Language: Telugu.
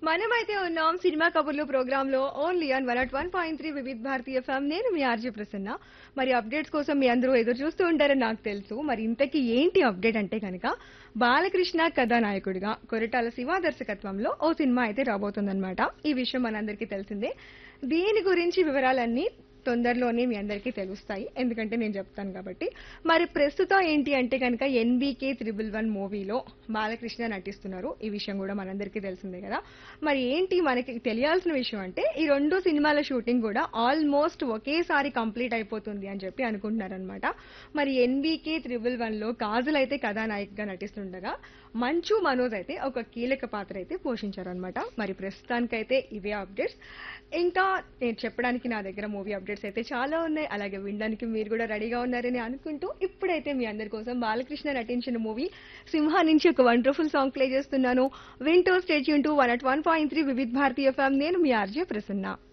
మనమైతే ఉన్నాం సినిమా కబుర్లు ప్రోగ్రామ్ లో only on one at one point three Vividh భారతీయ ఫ్యామ్ నేను మీ ఆర్జే ప్రసన్న మరి అప్డేట్స్ కోసం మీ అందరూ ఎదురు చూస్తూ ఉంటారని నాకు తెలుసు మరి ఇంతకీ ఏంటి అప్డేట్ అంటే కనుక బాలకృష్ణ కథానాయకుడిగా కొరటాల శివ దర్శకత్వంలో ఓ సినిమా అయితే రాబోతుందన్నమాట ఈ విషయం మనందరికీ తెలిసిందే దీని గురించి వివరాలన్నీ తొందరలోనే మీ అందరికీ తెలుస్తాయి ఎందుకంటే నేను చెప్తాను కాబట్టి మరి ప్రస్తుతం ఏంటి అంటే కనుక ఎన్బీకే త్రిబుల్ వన్ మూవీలో బాలకృష్ణ నటిస్తున్నారు ఈ విషయం కూడా మనందరికీ తెలిసిందే కదా మరి ఏంటి మనకి తెలియాల్సిన విషయం అంటే ఈ రెండు సినిమాల షూటింగ్ కూడా ఆల్మోస్ట్ ఒకేసారి కంప్లీట్ అయిపోతుంది అని చెప్పి అనుకుంటున్నారనమాట మరి ఎన్బీకే త్రిబుల్ వన్ లో కాజల్ అయితే కథానాయికగా నటిస్తుండగా మంచు మనోజ్ అయితే ఒక కీలక పాత్ర అయితే పోషించారనమాట మరి ప్రస్తుతానికైతే ఇవే అప్డేట్స్ ఇంకా నేను చెప్పడానికి నా దగ్గర మూవీ అప్డేట్స్ అయితే చాలా ఉన్నాయి అలాగే వినడానికి మీరు కూడా రెడీగా ఉన్నారని అనుకుంటూ ఇప్పుడైతే మీ అందరి కోసం బాలకృష్ణ నటించిన మూవీ సింహ నుంచి ఒక వండర్ఫుల్ సాంగ్ ప్లే చేస్తున్నాను వింటో stay tuned to one at one point three Vividh భారతీయ ఫ్యామ్ నేను మీ ఆర్జే ప్రసన్న